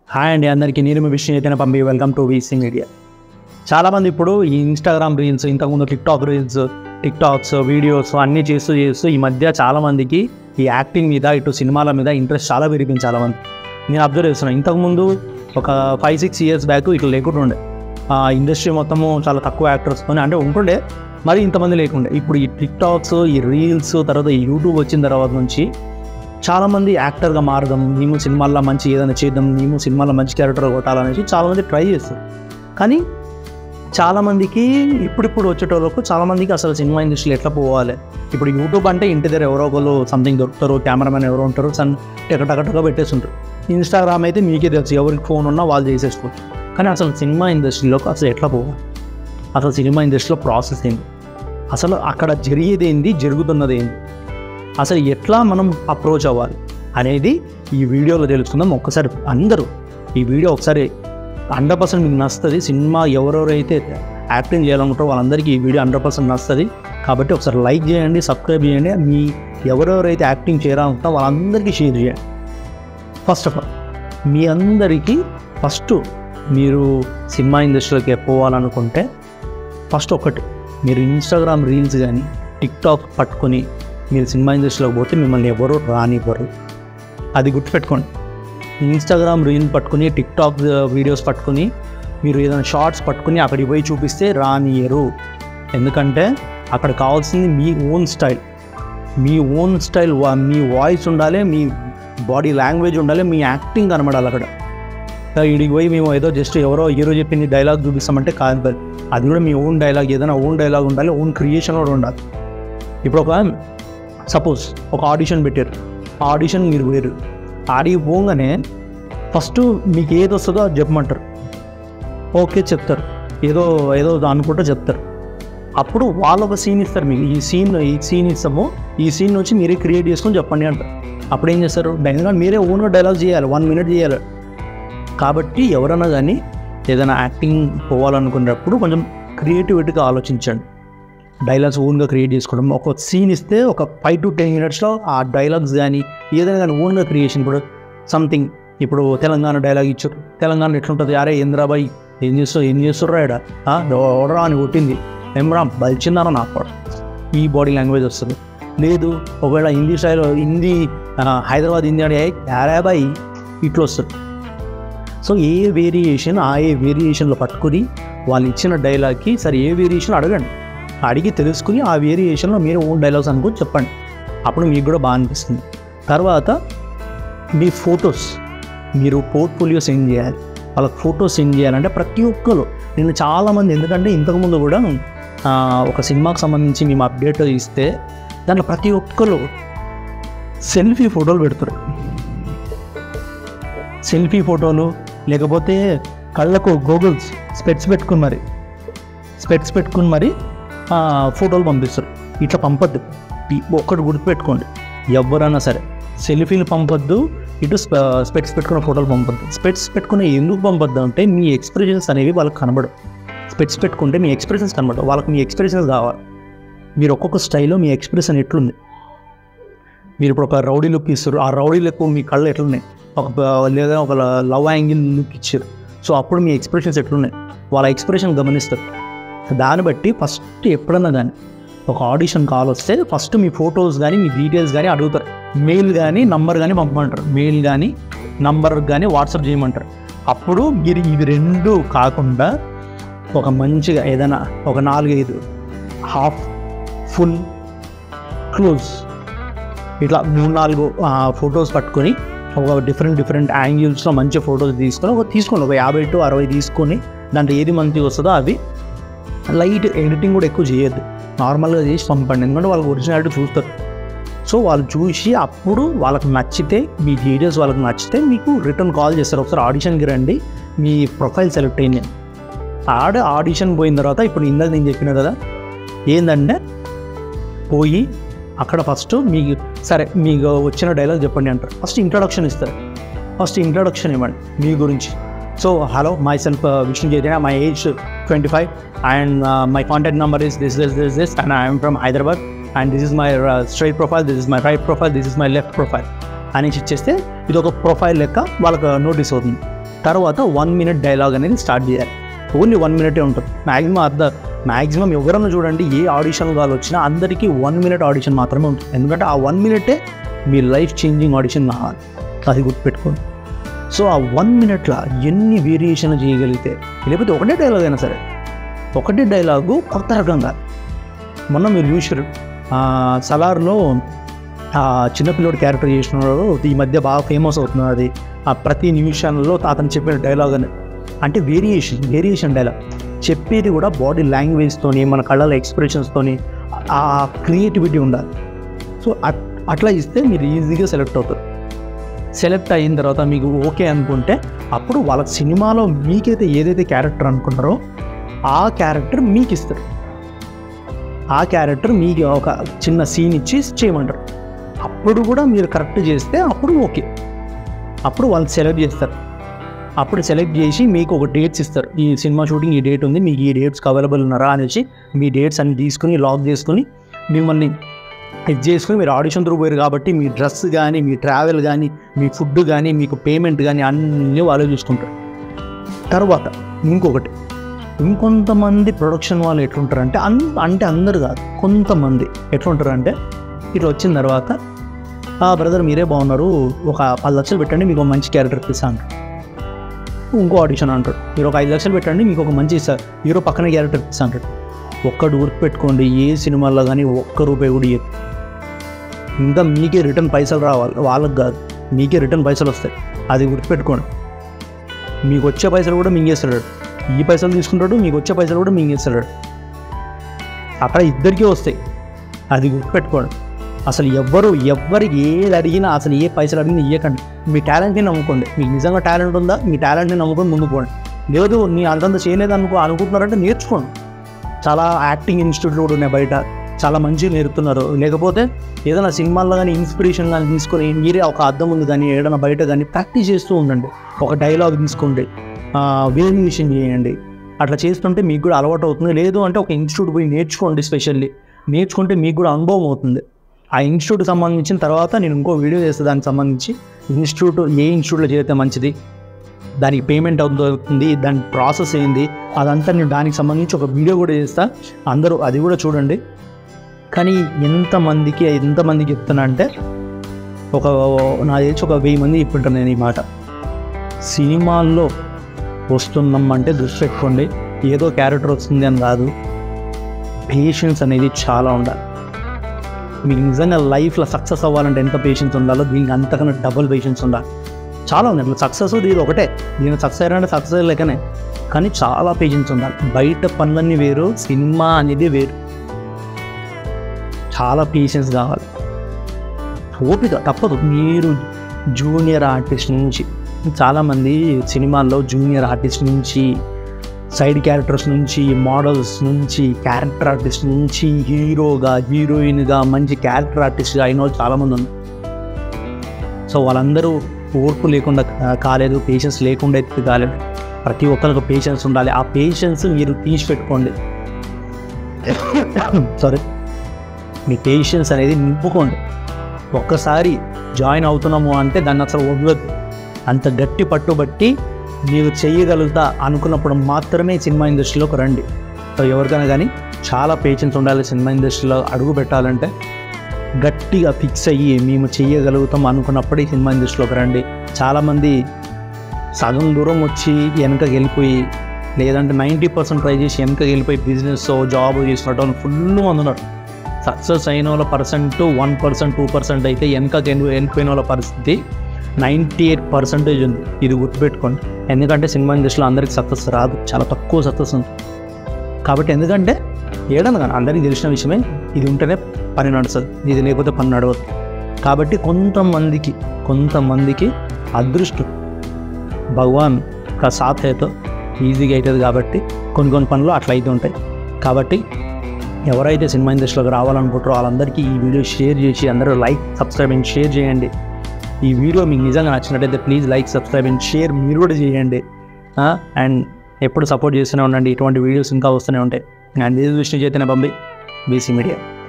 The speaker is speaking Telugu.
హాయ్ అండి అందరికీ నేను మీ విషయం అయితే పంపి వెల్కమ్ టు వీసీ మీడియా చాలామంది ఇప్పుడు ఈ ఇన్స్టాగ్రామ్ రీల్స్ ఇంతకుముందు టిక్టాక్ రీల్స్ టిక్టాక్స్ వీడియోస్ అన్నీ చేస్తూ చేస్తూ ఈ మధ్య చాలామందికి ఈ యాక్టింగ్ మీద ఇటు సినిమాల మీద ఇంట్రెస్ట్ చాలా పెరిగింది చాలామంది నేను అబ్జర్వ్ చేస్తున్నాను ఇంతకుముందు ఒక ఫైవ్ సిక్స్ ఇయర్స్ బ్యాక్ ఇట్లా లేకుండా ఉండే ఆ ఇండస్ట్రీ మొత్తము చాలా తక్కువ యాక్టర్స్తో అంటే ఉంటుండే మరి ఇంతమంది లేకుండే ఇప్పుడు ఈ టిక్టాక్స్ ఈ రీల్స్ తర్వాత ఈ యూట్యూబ్ వచ్చిన తర్వాత నుంచి చాలామంది యాక్టర్గా మారదాం మేము సినిమాల్లో మంచి ఏదైనా చేద్దాం మేము సినిమాలో మంచి క్యారెక్టర్ కొట్టాలనేసి చాలామంది ట్రై చేస్తారు కానీ చాలామందికి ఇప్పుడిప్పుడు వచ్చేటోళ్ళకు చాలామందికి అసలు సినిమా ఇండస్ట్రీలో ఎట్లా పోవాలి ఇప్పుడు యూట్యూబ్ అంటే ఇంటి దగ్గర ఎవరో ఒకరు సంథింగ్ దొరుకుతారు కెమెరామెన్ ఎవరో ఉంటారు సన్ టెకటకటగా పెట్టేస్తుంటారు ఇన్స్టాగ్రామ్ అయితే మీకే తెలుసు ఎవరికి ఫోన్ ఉన్నా వాళ్ళు చేసేసుకోవచ్చు కానీ అసలు సినిమా ఇండస్ట్రీలోకి అసలు ఎట్లా పోవాలి అసలు సినిమా ఇండస్ట్రీలో ప్రాసెస్ ఏంటి అసలు అక్కడ జరిగేది ఏంది జరుగుతున్నది ఏంటి అసలు ఎట్లా మనం అప్రోచ్ అవ్వాలి అనేది ఈ వీడియోలో తెలుసుకుందాం ఒక్కసారి అందరూ ఈ వీడియో ఒకసారి హండ్రెడ్ పర్సెంట్ మీకు నచ్చుతుంది సినిమా ఎవరెవరైతే యాక్టింగ్ చేయాలనుకుంటారో వాళ్ళందరికీ ఈ వీడియో హండ్రెడ్ పర్సెంట్ నచ్చుతుంది కాబట్టి ఒకసారి లైక్ చేయండి సబ్స్క్రైబ్ చేయండి మీ ఎవరెవరైతే యాక్టింగ్ చేయాలనుకుంటారో వాళ్ళందరికీ షేర్ చేయండి ఫస్ట్ ఆఫ్ ఆల్ మీ అందరికీ ఫస్ట్ మీరు సినిమా ఇండస్ట్రీలోకి పోవాలనుకుంటే ఫస్ట్ ఒకటి మీరు ఇన్స్టాగ్రామ్ రీల్స్ కానీ టిక్టాక్ పట్టుకొని మీరు సినిమా ఇండస్ట్రీలోకి పోతే మిమ్మల్ని ఎవరు రానివ్వరు అది గుర్తుపెట్టుకోండి ఇన్స్టాగ్రామ్ రీల్ పట్టుకుని టిక్టాక్ వీడియోస్ పట్టుకుని మీరు ఏదైనా షార్ట్స్ పట్టుకుని అక్కడికి పోయి చూపిస్తే రానియరు ఎందుకంటే అక్కడ కావాల్సింది మీ ఓన్ స్టైల్ మీ ఓన్ స్టైల్ మీ వాయిస్ ఉండాలి మీ బాడీ లాంగ్వేజ్ ఉండాలి మీ యాక్టింగ్ కనబడాలి అక్కడ ఇడికి పోయి మేము ఏదో జస్ట్ ఎవరో హీరో చెప్పింది డైలాగ్ చూపిస్తామంటే కాదు బట్ అది కూడా మీ ఓన్ డైలాగ్ ఏదైనా ఓన్ డైలాగ్ ఉండాలి ఓన్ క్రియేషన్ కూడా ఉండాలి ఇప్పుడు ఒక సపోజ్ ఒక ఆడిషన్ పెట్టారు ఆ ఆడిషన్ మీరు వేరు ఆడికి పోగానే ఫస్ట్ మీకు ఏది వస్తుందో అది చెప్పమంటారు ఓకే చెప్తారు ఏదో ఏదో అనుకుంటూ చెప్తారు అప్పుడు వాళ్ళు ఒక సీన్ ఇస్తారు మీకు ఈ సీన్ ఈ సీన్ ఇస్తాము ఈ సీన్ నుంచి మీరే క్రియేట్ చేసుకొని చెప్పండి అంటారు అప్పుడు ఏం చేస్తారు ఎందుకంటే మీరే ఓన్గా డైలాగ్ చేయాలి వన్ మినిట్ చేయాలి కాబట్టి ఎవరైనా కానీ ఏదైనా యాక్టింగ్ పోవాలనుకున్నప్పుడు కొంచెం క్రియేటివిటీగా ఆలోచించండి డైలాగ్స్ ఓన్గా క్రియేట్ చేసుకోవడం ఒక సీన్ ఇస్తే ఒక ఫైవ్ టు టెన్ మినిట్స్లో ఆ డైలాగ్స్ కానీ ఏదైనా కానీ ఓన్గా క్రియేషన్ ఇప్పుడు సంథింగ్ ఇప్పుడు తెలంగాణ డైలాగ్ ఇచ్చారు తెలంగాణ ఎట్లుంటుంది అరే ఇంద్రాబాయ్ ఏం చేస్తావు ఏం చేస్తుర్రా ఇక్కడ ఓడరా అని కొట్టింది ఏమరా బలిచిందారా నాకు కూడా ఈ బాడీ లాంగ్వేజ్ వస్తుంది లేదు ఒకవేళ హిందీ స్టైల్ హిందీ ఆ, హైదరాబాద్ హిందీ అంటే యారాబాయ్ ఇట్లా వస్తుంది సో ఏ వేరియేషన్ ఆ ఏ వేరియేషన్లో పట్టుకుని వాళ్ళు ఇచ్చిన డైలాగ్కి సరే ఏ వేరియేషన్ అడగండి అడిగి తెలుసుకుని ఆ వేరియేషన్లో మీరు ఓన్ డైలాగ్స్ అనుకుని చెప్పండి అప్పుడు మీకు కూడా బాగా అనిపిస్తుంది తర్వాత మీ ఫొటోస్ మీరు పోర్ట్ఫోలియో సెండ్ చేయాలి వాళ్ళకి ఫొటోస్ సెండ్ చేయాలంటే ప్రతి ఒక్కరు నేను చాలామంది ఎందుకంటే ఇంతకుముందు కూడా ఆ, ఒక సినిమాకి సంబంధించి మేము అప్డేట్ ఇస్తే దాంట్లో ప్రతి ఒక్కరు సెల్ఫీ ఫోటోలు పెడతారు సెల్ఫీ ఫోటోలు లేకపోతే కళ్ళకు గోగుల్స్ స్పెట్స్ పెట్టుకుని మరి స్పెట్స్ పెట్టుకుని మరి ఆ, ఫోటోలు పంపిస్తారు ఇట్లా పంపొద్దు ఈ- ఒక్కటి గుర్తుపెట్టుకోండి ఎవరైనా సరే సెల్ఫీలు పంపొద్దు ఇటు స్పె- స్పెట్స్ పెట్టుకున్న ఫోటోలు పంపొద్దు స్పెట్స్ పెట్టుకుని ఎందుకు పంపొద్దు అంటే మీ ఎక్స్ప్రెషన్స్ అనేవి వాళ్ళకి కనబడవు స్పెట్స్ పెట్టుకుంటే మీ ఎక్స్ప్రెషన్స్ కనబడవు వాళ్ళకి మీ ఎక్స్ప్రెషన్స్ కావాలి మీరు ఒక్కొక్క స్టైల్లో మీ ఎక్స్ప్రెషన్ ఎట్లుంది మీరు ఇప్పుడు ఒక రౌడీ లుక్ ఇస్తారు ఆ రౌడీ లుక్ మీ కళ్ళు ఎట్లున్నాయి ఒక బ- లేదా ఒక లవ్ యాంగిల్ లుక్ ఇచ్చారు సో అప్పుడు మీ ఎక్స్ప్రెషన్స్ ఎట్లున్నాయి వాళ్ళ ఎక్స్ప్రెషన్ గమనిస్తారు దాన్ని బట్టి ఫస్ట్ ఎప్పుడన్నా కానీ ఒక ఆడిషన్ కాల్ వస్తే ఫస్ట్ మీ ఫొటోస్ కానీ మీ డీటెయిల్స్ కానీ అడుగుతారు మెయిల్ కానీ నంబర్ కానీ పంపమంటారు మెయిల్ కానీ నంబర్ కానీ వాట్సాప్ చేయమంటారు అప్పుడు మీరు ఇవి రెండు కాకుండా ఒక మంచిగా ఏదైనా ఒక నాలుగైదు హాఫ్ ఫుల్ క్లోజ్ ఇట్లా మూడు నాలుగు ఫొటోస్ పట్టుకొని ఒక డిఫరెంట్ డిఫరెంట్ యాంగిల్స్లో మంచి ఫొటోస్ తీసుకొని ఒక తీసుకోండి ఒక యాభై టు అరవై తీసుకొని దాంట్లో ఏది మంచిగా వస్తుందో అవి లైట్ ఎడిటింగ్ కూడా ఎక్కువ చేయొద్దు నార్మల్గా చేసి పంపండి ఎందుకంటే వాళ్ళకి ఒరిజినాలిటీ చూస్తారు సో వాళ్ళు చూసి అప్పుడు వాళ్ళకి నచ్చితే మీ డీటెయిల్స్ వాళ్ళకి నచ్చితే మీకు రిటర్న్ కాల్ చేస్తారు ఒకసారి ఆడిషన్కి రండి మీ ప్రొఫైల్ సెలెక్ట్ అయింది ఆడ ఆడిషన్ పోయిన తర్వాత ఇప్పుడు ఇందాక నేను చెప్పిన కదా ఏంటంటే పోయి అక్కడ ఫస్ట్ మీకు సరే మీకు వచ్చిన డైలాగ్ చెప్పండి అంటారు ఫస్ట్ ఇంట్రడక్షన్ ఇస్తారు ఫస్ట్ ఇంట్రడక్షన్ ఇవ్వండి మీ గురించి so hello myself Vishnu Chaitanya my age twenty five and my contact number is this this this this and I'm from Hyderabad and this is my straight profile this is my right profile this is my left profile అనేసి ఇచ్చేస్తే ఇది ఒక ప్రొఫైల్ లెక్క వాళ్ళకి నోటీస్ అవుతుంది తర్వాత వన్ మినిట్ డైలాగ్ అనేది స్టార్ట్ చేయాలి ఓన్లీ వన్ మినిటే ఉంటుంది మ్యాక్సిమం అర్ధ మ్యాక్సిమం ఎవరన్నా చూడండి ఏ ఆడిషన్ వాళ్ళు వచ్చినా అందరికీ వన్ మినిట్ ఆడిషన్ మాత్రమే ఉంటుంది ఎందుకంటే ఆ వన్ మినిటే మీ లైఫ్ చేంజింగ్ ఆడిషన్ కావాలి అది గుర్తుపెట్టుకోండి సో ఆ వన్ మినిట్లో ఎన్ని వేరియేషన్ చేయగలిగితే లేకపోతే ఒకటే డైలాగ్ అయినా సరే ఒకటే డైలాగు కొత్త రకంగా మొన్న మీరు చూసారు ఆ, సలార్లో ఆ చిన్నపిల్లడు క్యారెక్టర్ చేసినాడు ఈ మధ్య బాగా ఫేమస్ అవుతుంది అది ఆ ప్రతి నిమిషంలో అతను చెప్పిన డైలాగ్ అని అంటే వేరియేషన్ వేరియేషన్ డైలాగ్ చెప్పేది కూడా బాడీ లాంగ్వేజ్తోని మన కళ్ళ ఎక్స్ప్రెషన్స్తోని ఆ క్రియేటివిటీ ఉండాలి సో అట్- అట్లా ఇస్తే మీరు ఈజీగా సెలెక్ట్ అవుతారు సెలెక్ట్ అయిన తర్వాత మీకు ఓకే అనుకుంటే అప్పుడు వాళ్ళ సినిమాలో మీకైతే ఏదైతే క్యారెక్టర్ అనుకుంటారో ఆ క్యారెక్టర్ మీకు ఇస్తారు ఆ క్యారెక్టర్ మీకు ఒక చిన్న సీన్ ఇచ్చి చేయమంటారు అప్పుడు కూడా మీరు కరెక్ట్ చేస్తే అప్పుడు ఓకే అప్పుడు వాళ్ళు సెలెక్ట్ చేస్తారు అప్పుడు సెలెక్ట్ చేసి మీకు ఒక డేట్స్ ఇస్తారు ఈ సినిమా షూటింగ్ ఈ డేట్ ఉంది మీకు ఈ డేట్స్కి అవైలబుల్ ఉన్నారా అనేసి మీ డేట్స్ అన్ని తీసుకుని లాక్ చేసుకుని మిమ్మల్ని ఇది చేసుకుని మీరు ఆడిషన్ త్రూ పోయారు కాబట్టి మీ డ్రెస్ కానీ మీ ట్రావెల్ కానీ మీ ఫుడ్ కానీ మీకు పేమెంట్ కానీ అన్నీ వాళ్ళే చూసుకుంటారు తర్వాత ఇంకొకటి ఇంకొంతమంది ప్రొడక్షన్ వాళ్ళు ఎట్లుంటారంటే అన్ అంటే అందరు కాదు కొంతమంది ఎట్లుంటారంటే ఇట్లా వచ్చిన తర్వాత ఆ బ్రదర్ మీరే బాగున్నారు ఒక పది లక్షలు పెట్టండి మీకు ఒక మంచి క్యారెక్టర్ ఇస్తా అంటారు ఇంకో ఆడిషన్ అంటాడు మీరు ఒక ఐదు లక్షలు పెట్టండి మీకు ఒక మంచి ఇస్తారు హీరో పక్కన క్యారెక్టర్ ఇస్తా అంటాడు ఒక్కడు గుర్తుపెట్టుకోండి ఏ సినిమాలో కానీ ఒక్క రూపాయి కూడా ఇయ్యదు ఇంకా మీకే రిటర్న్ పైసలు రావాలి వాళ్ళకి కాదు మీకే రిటర్న్ పైసలు వస్తాయి అది గుర్తుపెట్టుకోండి మీకు వచ్చే పైసలు కూడా మింగేస్తాడు ఈ పైసలు తీసుకుంటాడు మీకు వచ్చే పైసలు కూడా మింగేస్తాడు అక్కడ ఇద్దరికీ వస్తాయి అది గుర్తుపెట్టుకోండి అసలు ఎవ్వరు ఎవ్వరికి ఏది అడిగినా అసలు ఏ పైసలు అడిగినా ఇవ్వకండి మీ టాలెంట్ని నమ్ముకోండి మీకు నిజంగా టాలెంట్ ఉందా మీ టాలెంట్ని నమ్ముకొని ముందుకు పోండి లేదు నీ అంతంత చేయలేదు అనుకో అనుకుంటున్నారంటే నేర్చుకోండి చాలా యాక్టింగ్ ఇన్స్టిట్యూట్లు కూడా ఉన్నాయి బయట చాలా మంచిగా నేర్పుతున్నారు లేకపోతే ఏదైనా సినిమాల్లో కానీ ఇన్స్పిరేషన్ కానీ తీసుకొని మీరే ఒక అద్దం ఉంది కానీ ఏదైనా బయట కానీ ప్రాక్టీస్ చేస్తూ ఉండండి ఒక డైలాగ్ తీసుకోండి వేరియేషన్ చేయండి అట్లా చేస్తుంటే మీకు కూడా అలవాటు అవుతుంది లేదు అంటే ఒక ఇన్స్టిట్యూట్ పోయి నేర్చుకోండి స్పెషల్లీ నేర్చుకుంటే మీకు కూడా అనుభవం అవుతుంది ఆ ఇన్స్టిట్యూట్ సంబంధించిన తర్వాత నేను ఇంకో వీడియో చేస్తే దానికి సంబంధించి ఇన్స్టిట్యూట్ ఏ ఇన్స్టిట్యూట్లో చేరితే మంచిది దానికి పేమెంట్ అవుతుంది దాని ప్రాసెస్ ఏంది అదంతా నేను దానికి సంబంధించి ఒక వీడియో కూడా చేస్తా అందరూ అది కూడా చూడండి కానీ ఎంతమందికి ఎంతమందికి చెప్తున్నా అంటే ఒక నా తెలిసి ఒక వెయ్యి మంది చెప్పుంటాను నేను ఈ మాట సినిమాల్లో వస్తున్నాం అంటే దృష్టి పెట్టుకోండి ఏదో క్యారెక్టర్ వస్తుంది అని కాదు పేషెన్స్ అనేది చాలా ఉండాలి మీకు నిజంగా లైఫ్లో సక్సెస్ అవ్వాలంటే ఎంత పేషెన్స్ ఉండాలో దీనికి అంతకన్నా డబుల్ పేషెన్స్ ఉండాలి చాలా ఉంది అట్లా సక్సెస్ ఇది ఒకటే దీని సక్సెస్ అయ్యారంటే సక్సెస్ లేకనే కానీ చాలా పేషెన్స్ ఉండాలి బయట పనులన్నీ వేరు సినిమా అనేది వేరు చాలా పేషెన్స్ కావాలి ఓపిక తప్పదు మీరు జూనియర్ ఆర్టిస్ట్ నుంచి చాలామంది సినిమాల్లో జూనియర్ ఆర్టిస్ట్ నుంచి సైడ్ క్యారెక్టర్స్ నుంచి మోడల్స్ నుంచి క్యారెక్టర్ ఆర్టిస్ట్ నుంచి హీరోగా హీరోయిన్గా మంచి క్యారెక్టర్ ఆర్టిస్ట్గా అయిన వాళ్ళు చాలామంది ఉన్నారు సో వాళ్ళందరూ ఓర్పు లేకుండా కా- కాలేదు పేషెన్స్ లేకుండా ఎత్తి కాలేదు ప్రతి ఒక్కరికి పేషెన్స్ ఉండాలి ఆ పేషెన్స్ మీరు తీసి పెట్టుకోండి సారీ మీ పేషెన్స్ అనేది నింపుకోండి ఒక్కసారి జాయిన్ అవుతున్నాము అంటే దాన్ని అసలు వదలదు అంత గట్టి పట్టుబట్టి మీరు చేయగలుగుతా అనుకున్నప్పుడు మాత్రమే సినిమా ఇండస్ట్రీలోకి రండి సో ఎవరికైనా కానీ చాలా పేషెన్స్ ఉండాలి సినిమా ఇండస్ట్రీలో అడుగు పెట్టాలంటే గట్టిగా ఫిక్స్ అయ్యి మేము చేయగలుగుతాం అనుకున్నప్పుడు ఈ సినిమా ఇండస్ట్రీలోకి రండి చాలామంది సగం దూరం వచ్చి వెనకకి వెళ్ళిపోయి లేదంటే నైంటీ పర్సెంట్ ట్రై చేసి వెనకకి వెళ్ళిపోయి బిజినెస్ జాబ్ చేసినట్టు ఫుల్ మంది ఉన్నారు సక్సెస్ అయిన వాళ్ళ percent one percent two percent అయితే వెనకకి వెను- వెళ్ళిపోయిన వాళ్ళ పరిస్థితి నైంటీ ఎయిట్ పర్సెంటేజ్ ఉంది ఇది గుర్తుపెట్టుకోండి ఎందుకంటే సినిమా ఇండస్ట్రీలో అందరికి సక్సెస్ రాదు చాలా తక్కువ సక్సెస్ ఉంది కాబట్టి ఎందుకంటే ఏడన్నా కానీ అందరికీ తెలిసిన విషయమే ఇది ఉంటేనే పని నడుస్తుంది ఇది లేకపోతే పని నడవదు కాబట్టి కొంతమందికి కొంతమందికి అదృష్టం భగవాన్ కా సాత్ హేతో ఈజీగా అవుతుంది కాబట్టి కొన్ని కొన్ని పనులు అట్లా అయితే ఉంటాయి కాబట్టి ఎవరైతే సినిమా ఇండస్ట్రీలోకి రావాలనుకుంటారో వాళ్ళందరికీ ఈ వీడియో షేర్ చేసి అందరూ లైక్ సబ్స్క్రైబ్ అండ్ షేర్ చేయండి ఈ వీడియో మీకు నిజంగా నచ్చినట్టయితే please like subscribe and share మీరు కూడా చేయండి అండ్ ఎప్పుడు సపోర్ట్ చేస్తూనే ఉండండి ఇటువంటి వీడియోస్ ఇంకా వస్తూనే ఉంటాయి అండ్ ఇది విష్ణు చైతన్య పంపి బీసీ మీడియా